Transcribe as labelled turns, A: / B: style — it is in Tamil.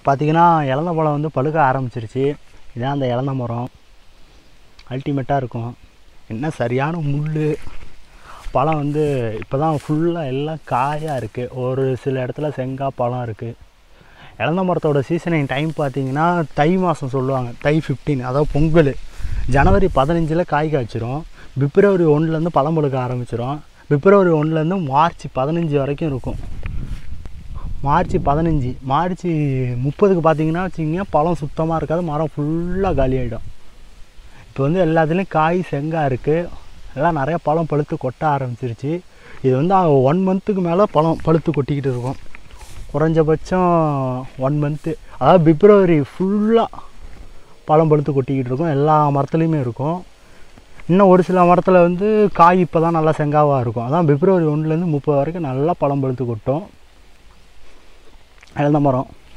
A: பார்த்தீங்கன்னா இலந்த பழம் வந்து பழுக்க ஆரம்பிச்சிருச்சு இதான் அந்த இலந்த மரம் அல்டிமேட்டாக இருக்கும் என்ன சரியான முள் பழம் வந்து இப்போ தான் ஃபுல்லாக எல்லாம் காயாக இருக்குது ஒரு சில இடத்துல செங்காய் பழம் இருக்குது இலந்த மரத்தோட சீசனிங் டைம் பார்த்தீங்கன்னா தை மாதம் சொல்லுவாங்க தை ஃபிஃப்டீன் அதாவது பொங்கல் ஜனவரி பதினஞ்சில் காய் காய்ச்சிரும் பிப்ரவரி ஒன்றுலேருந்து பழம் பழுக்க ஆரம்பிச்சிரும் பிப்ரவரி ஒன்றுலேருந்து மார்ச் பதினஞ்சு வரைக்கும் இருக்கும் மார்ச் பதினஞ்சு மார்ச் முப்பதுக்கு பார்த்தீங்கன்னா வச்சிங்க பழம் சுத்தமாக இருக்காது மரம் ஃபுல்லாக காலியாகிடும் இப்போ வந்து எல்லாத்துலேயும் காய் செங்காய் இருக்குது எல்லாம் நிறைய பழம் பழுத்து கொட்ட ஆரம்பிச்சிருச்சு இது வந்து ஒன் மந்த்துக்கு மேலே பழம் பழுத்து கொட்டிக்கிட்டு இருக்கும் குறைஞ்சபட்சம் ஒன் மந்த்து அதாவது பிப்ரவரி ஃபுல்லாக பழம் பழுத்து கொட்டிக்கிட்டு இருக்கும் எல்லா மரத்துலேயுமே இருக்கும் இன்னும் ஒரு சில மரத்தில் வந்து காய் இப்போ தான் நல்லா செங்காவாக இருக்கும் அதான் பிப்ரவரி ஒன்றுலேருந்து முப்பது வரைக்கும் நல்லா பழம் பழுத்து கொட்டும் இழந்த மரம்